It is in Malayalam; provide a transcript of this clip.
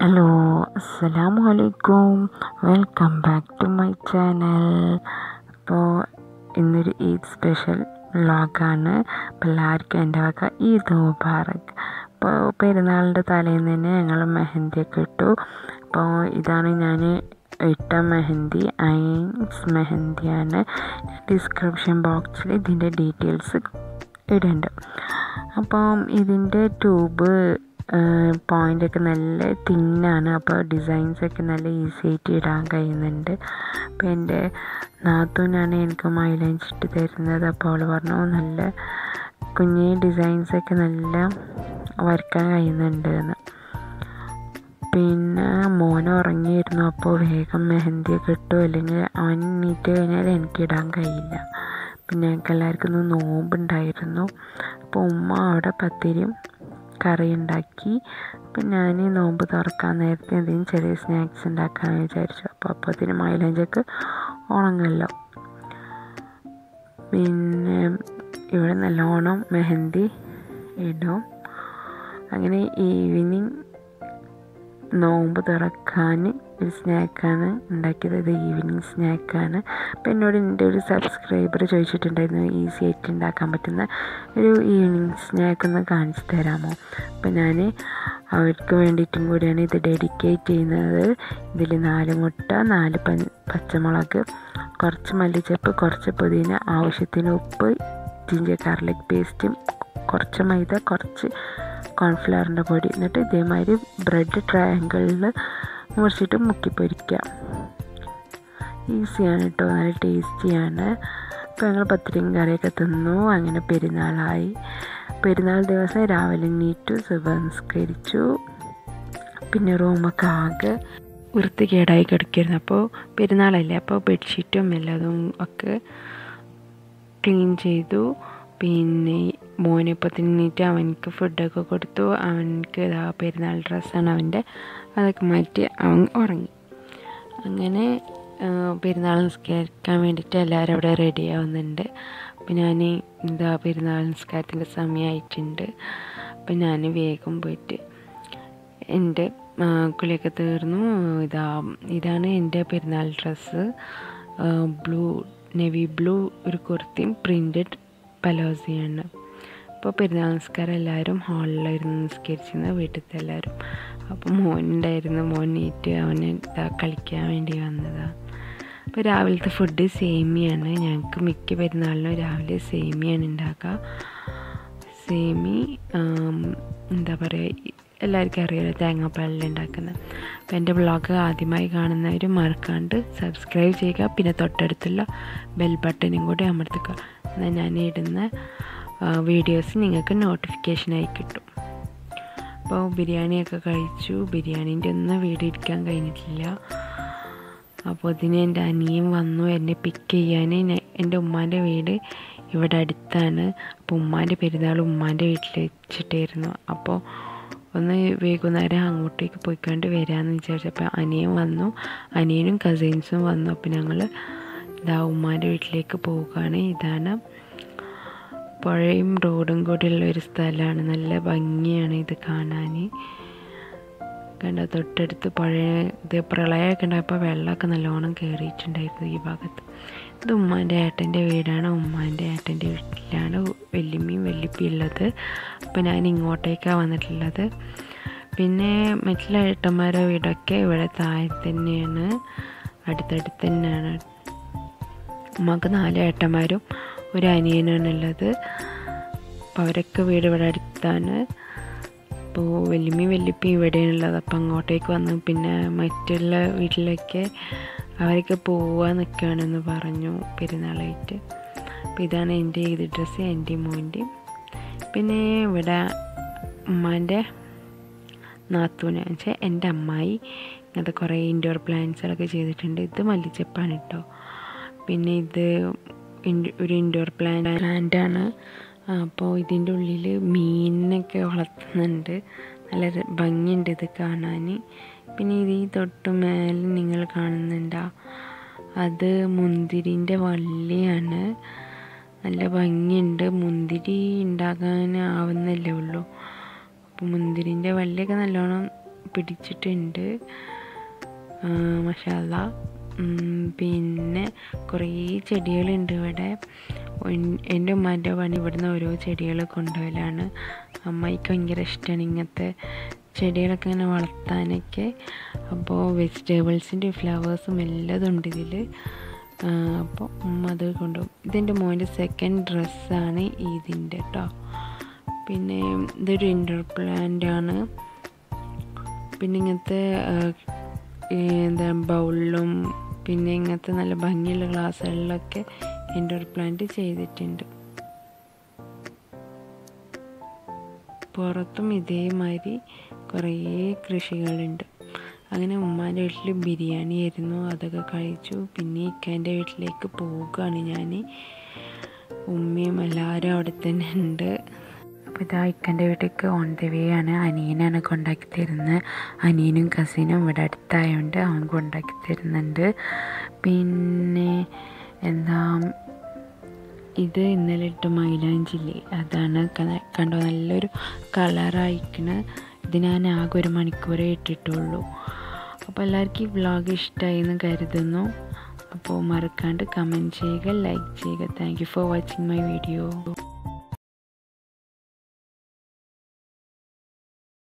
ഹലോ അസ്സലാമു അലൈക്കും welcome back to my channel അപ്പോൾ ഇന്നൊരു ഈദ് സ്പെഷ്യൽ വ്ളോഗാണ് അപ്പോൾ എല്ലാവർക്കും എൻ്റെ വക ഈദ് മുബാറക് അപ്പോൾ പെരുന്നാളിൻ്റെ തലേന്ന് തന്നെ ഞങ്ങൾ മെഹന്തിയൊക്കെ ഇട്ടു അപ്പോൾ ഇതാണ് ഞാൻ ഇട്ട മെഹന്തി ഐൻസ് മെഹന്തിയാണ് ഡിസ്ക്രിപ്ഷൻ ബോക്സിൽ ഇതിൻ്റെ ഡീറ്റെയിൽസ് ഇടുന്നുണ്ട് അപ്പം ഇതിൻ്റെ ട്യൂബ് പോയിൻ്റൊക്കെ നല്ല തിന്നാണ് അപ്പോൾ ഡിസൈൻസൊക്കെ നല്ല ഈസി ആയിട്ട് ഇടാൻ കഴിയുന്നുണ്ട് അപ്പോൾ എൻ്റെ നാത്തൂനാണ് എനിക്ക് മൈലഞ്ച് ഇട്ട് തരുന്നത് അപ്പോൾ അവൾ പറഞ്ഞു നല്ല കുഞ്ഞി ഡിസൈൻസൊക്കെ നല്ല വരയ്ക്കാൻ കഴിയുന്നുണ്ട് എന്ന് പിന്നെ മോൻ ഉറങ്ങിയിരുന്നു അപ്പോൾ വേഗം മെഹന്തിയൊക്കെ ഇട്ടു അല്ലെങ്കിൽ അവൻ നീറ്റ് കഴിഞ്ഞാൽ എനിക്ക് ഇടാൻ കഴിയില്ല പിന്നെ ഞങ്ങൾക്ക് എല്ലാവർക്കും ഒന്ന് നോമ്പുണ്ടായിരുന്നു അപ്പോൾ ഉമ്മ അവിടെ പത്തിരിയും കറി ഉണ്ടാക്കി അപ്പം ഞാൻ നോമ്പ് തുറക്കാൻ നേരത്തെ എന്തെങ്കിലും ചെറിയ സ്നാക്സ് ഉണ്ടാക്കാമെന്ന് വിചാരിച്ചു അപ്പോൾ അപ്പോഴത്തേന് മൈലഞ്ചൊക്കെ ഉണങ്ങല്ലോ പിന്നെ ഇവിടെ നല്ലോണം മെഹന്തി ഇടും അങ്ങനെ ഈവനിങ് നോമ്പ് തുറക്കാൻ ഒരു സ്നാക്കാണ് ഉണ്ടാക്കിയത് ഇത് ഈവനിങ് സ്നാക്കാണ് അപ്പോൾ എന്നോട് എൻ്റെ ഒരു സബ്സ്ക്രൈബർ ചോദിച്ചിട്ടുണ്ടായിരുന്നു ഈസി ആയിട്ട് ഉണ്ടാക്കാൻ പറ്റുന്ന ഒരു ഈവനിങ് സ്നാക്ക് ഒന്ന് കാണിച്ചു തരാമോ അപ്പോൾ ഞാൻ അവർക്ക് വേണ്ടിയിട്ടും കൂടിയാണ് ഇത് ഡെഡിക്കേറ്റ് ചെയ്യുന്നത് ഇതിൽ നാല് മുട്ട നാല് പ പച്ചമുളക് കുറച്ച് മല്ലിച്ചപ്പ് കുറച്ച് പുതിന ആവശ്യത്തിന് ഉപ്പ് ജിഞ്ചർ ഗാർലിക് പേസ്റ്റും കുറച്ച് മൈദ കുറച്ച് കോൺഫ്ലവറിൻ്റെ പൊടി എന്നിട്ട് ഇതേമാതിരി ബ്രെഡ് ട്രയാങ്കിളിൽ മുറിച്ചിട്ട് മുക്കി പൊരിക്കുക ഈസിയാണ് കേട്ടോ നല്ല ടേസ്റ്റിയാണ് അപ്പോൾ ഞങ്ങൾ പത്തിരിയും കറിയൊക്കെ തിന്നു അങ്ങനെ പെരുന്നാളായി പെരുന്നാൾ ദിവസം രാവിലെ നീറ്റു സുബംസ്കരിച്ചു പിന്നെ റൂമൊക്കെ ആകെ വൃത്തികേടായി കിടക്കായിരുന്നു അപ്പോൾ പെരുന്നാളല്ലേ അപ്പോൾ ബെഡ്ഷീറ്റും എല്ലാതും ഒക്കെ ക്ലീൻ ചെയ്തു പിന്നെ മോനെ ഇപ്പോൾ തിന്നിട്ട് അവനക്ക് ഫുഡൊക്കെ കൊടുത്തു അവനക്ക് ഇതാ പെരുന്നാൾ ഡ്രസ്സാണ് അവൻ്റെ അതൊക്കെ മാറ്റി അവൻ ഉറങ്ങി അങ്ങനെ പെരുന്നാൾ നിസ്കരിക്കാൻ വേണ്ടിയിട്ട് എല്ലാവരും അവിടെ റെഡി ആവുന്നുണ്ട് അപ്പം ഞാൻ എന്താ പെരുന്നാൾ നിസ്കാരത്തിൻ്റെ സമയമായിട്ടുണ്ട് അപ്പം ഞാൻ വേഗം പോയിട്ട് എൻ്റെ കുളിയൊക്കെ തീർന്നു ഇതാ ഇതാണ് എൻ്റെ പെരുന്നാൾ ഡ്രസ്സ് ബ്ലൂ നെവി ബ്ലൂ ഒരു കുർത്തിയും പ്രിൻറ്റഡ് പലോസിയാണ് അപ്പോൾ പെരുന്നാൾ നിസ്കാരം എല്ലാവരും ഹാളിലായിരുന്നു നിസ്കരിച്ചിരുന്നത് വീട്ടിലത്തെ എല്ലാവരും അപ്പോൾ മോനുണ്ടായിരുന്നു മോൻ നീറ്റ് അവന് ഇതാ കളിക്കാൻ വേണ്ടി വന്നതാണ് അപ്പോൾ രാവിലത്തെ ഫുഡ് സേമിയാണ് ഞങ്ങൾക്ക് മിക്ക പെരുന്നാളിനും രാവിലെ സേമിയാണ് ഉണ്ടാക്കുക സേമി എന്താ പറയുക എല്ലാവർക്കും അറിയാലോ തേങ്ങാപ്പാലിൽ ഉണ്ടാക്കുന്നത് അപ്പോൾ എൻ്റെ വ്ളോഗ് ആദ്യമായി കാണുന്നവർ മറക്കാണ്ട് സബ്സ്ക്രൈബ് ചെയ്യുക പിന്നെ തൊട്ടടുത്തുള്ള ബെൽ ബട്ടനും കൂടി അമർത്തുക എന്നാൽ ഞാൻ ഇടുന്ന വീഡിയോസ് നിങ്ങൾക്ക് നോട്ടിഫിക്കേഷനായി കിട്ടും അപ്പോൾ ബിരിയാണിയൊക്കെ കഴിച്ചു ബിരിയാണീൻ്റെ ഒന്നും വീഡിയോ എടുക്കാൻ കഴിഞ്ഞിട്ടില്ല അപ്പോൾ ഇതിന് എൻ്റെ അനിയൻ വന്നു എന്നെ പിക്ക് ചെയ്യാൻ എൻ്റെ ഉമ്മാൻ്റെ വീട് ഇവിടെ അടുത്താണ് അപ്പോൾ ഉമ്മാൻ്റെ പെരുന്നാൾ ഉമ്മാൻ്റെ വീട്ടിൽ വെച്ചിട്ടായിരുന്നു അപ്പോൾ ഒന്ന് വൈകുന്നേരം അങ്ങോട്ടേക്ക് പോയിക്കൊണ്ട് വരാമെന്ന് വിചാരിച്ചപ്പോൾ അനിയൻ വന്നു അനിയനും കസിൻസും വന്നു അപ്പോൾ ഞങ്ങൾ ഇതാ ഉമ്മാൻ്റെ വീട്ടിലേക്ക് പോവുകയാണ് ഇതാണ് പുഴയും റോഡും കൂടിയുള്ള ഒരു സ്ഥലമാണ് നല്ല ഭംഗിയാണ് ഇത് കാണാൻ കണ്ട തൊട്ടടുത്ത് പുഴ ഇത് പ്രളയമൊക്കെ ഉണ്ടായപ്പോൾ വെള്ളമൊക്കെ നല്ലോണം കയറിയിട്ടുണ്ടായിരുന്നു ഈ ഭാഗത്ത് ഇത് ഉമ്മാൻ്റെ ഏട്ടൻ്റെ വീടാണ് ഉമ്മാൻ്റെ ഏട്ടൻ്റെ വീട്ടിലാണ് വല്യമ്മയും വല്യപ്പയും ഉള്ളത് അപ്പോൾ ഞാൻ ഇങ്ങോട്ടേക്കാണ് വന്നിട്ടുള്ളത് പിന്നെ മറ്റുള്ള ഏട്ടന്മാരുടെ വീടൊക്കെ ഇവിടെ താഴെ തന്നെയാണ് അടുത്തടുത്ത് തന്നെയാണ് ഉമ്മക്ക് നാല് ഏട്ടന്മാരും ഒരു അനിയനാണ് ഉള്ളത് അപ്പോൾ അവരൊക്കെ വീട് ഇവിടെ അടുത്താണ് അപ്പോൾ വല്യമ്മയും വല്യപ്പയും ഇവിടെയാണുള്ളത് അപ്പോൾ അങ്ങോട്ടേക്ക് വന്നു പിന്നെ മറ്റുള്ള വീട്ടിലൊക്കെ അവരൊക്കെ പോവാൻ നിൽക്കുകയാണെന്ന് പറഞ്ഞു പെരുന്നാളായിട്ട് അപ്പോൾ ഇതാണ് എൻ്റെ ഇത് ഡ്രസ്സ് എൻ്റെ മോൻ്റെയും പിന്നെ ഇവിടെ ഉമ്മാൻ്റെ നാത്തൂന് വെച്ചാൽ എൻ്റെ അമ്മായി ഇങ്ങനത്തെ കുറേ ഇൻഡോർ പ്ലാന്റ്സുകളൊക്കെ ചെയ്തിട്ടുണ്ട് ഇത് മല്ലിച്ചപ്പാണ് കേട്ടോ പിന്നെ ഇത് ഒരു ഇൻഡോർ പ്ലാന്റ് പ്ലാന്റാണ് അപ്പോൾ ഇതിൻ്റെ ഉള്ളിൽ മീനിനൊക്കെ വളർത്തുന്നുണ്ട് നല്ല ഭംഗിയുണ്ട് ഇത് കാണാൻ പിന്നെ ഇത് ഈ തൊട്ട് മേലെ നിങ്ങൾ കാണുന്നുണ്ടോ അത് മുന്തിരിൻ്റെ വള്ളിയാണ് നല്ല ഭംഗിയുണ്ട് മുന്തിരി ഉണ്ടാകാൻ ആവുന്നല്ലേ ഉള്ളൂ അപ്പോൾ മുന്തിരിൻ്റെ വള്ളിയൊക്കെ നല്ലോണം പിടിച്ചിട്ടുണ്ട് മഷാല പിന്നെ കുറേ ചെടികളുണ്ട് ഇവിടെ ഉൻ- എൻ്റെ ഉമ്മാൻ്റെ പണി ഇവിടുന്ന് ഓരോ ചെടികൾ കൊണ്ടുപോകലാണ് അമ്മയ്ക്ക് ഭയങ്കര ഇഷ്ടമാണ് ഇങ്ങനത്തെ ചെടികളൊക്കെ ഇങ്ങനെ വളർത്താനൊക്കെ അപ്പോൾ വെജിറ്റബിൾസിൻ്റെ ഫ്ലവേഴ്സും എല്ലാതും ഉണ്ട് ഇതിൽ അപ്പോൾ ഉമ്മ അത് കൊണ്ടുപോകും ഇതെൻ്റെ മോൻ്റെ സെക്കൻഡ് ഡ്രസ്സാണ് ഇതിൻ്റെ കേട്ടോ പിന്നെ ഇതൊരു ഇൻഡോർ പ്ലാന്റ് ആണ് പിന്നെ ഇങ്ങനത്തെ ആ, ഈ എന്താ ബൗളിലും പിന്നെ ഇങ്ങനത്തെ നല്ല ഭംഗിയുള്ള ഗ്ലാസ്സുകളിലൊക്കെ ഇൻഡോർ പ്ലാന്റ് ചെയ്തിട്ടുണ്ട് പുറത്തും ഇതേമാതിരി കുറേ കൃഷികളുണ്ട് അങ്ങനെ ഉമ്മാൻ്റെ വീട്ടിൽ ബിരിയാണി ആയിരുന്നു അതൊക്കെ കഴിച്ചു പിന്നെ ഇക്കാൻ്റെ വീട്ടിലേക്ക് പോവുകയാണ് ഞാൻ ഉമ്മയും എല്ലാവരും അവിടെ തന്നെ ഉണ്ട് അപ്പോൾ ഇതാ ഇക്കൻ്റെ വീട്ടിലേക്ക് ഓൺ ദ വേ ആണ് അനിയനാണ് കൊണ്ടാക്കി തരുന്നത് അനിയനും കസിനും ഇവിടെ അടുത്തായതുകൊണ്ട് അവൻ കൊണ്ടാക്കി തരുന്നുണ്ട് പിന്നെ എന്താ ഇത് ഇന്നലെ ഇട്ട മൈലാഞ്ചില്ലേ അതാണ് ക- കണ്ടോ നല്ലൊരു കളറായിക്കണ് ഇത് ഞാൻ ആകെ ഒരു മണിക്കൂറേ ഇട്ടിട്ടുള്ളൂ അപ്പോൾ എല്ലാവർക്കും ഈ വ്ളോഗ് ഇഷ്ടമായി എന്ന് കരുതുന്നു അപ്പോൾ മറക്കാണ്ട് കമൻറ്റ് ചെയ്യുക ലൈക്ക് ചെയ്യുക thank you for watching my video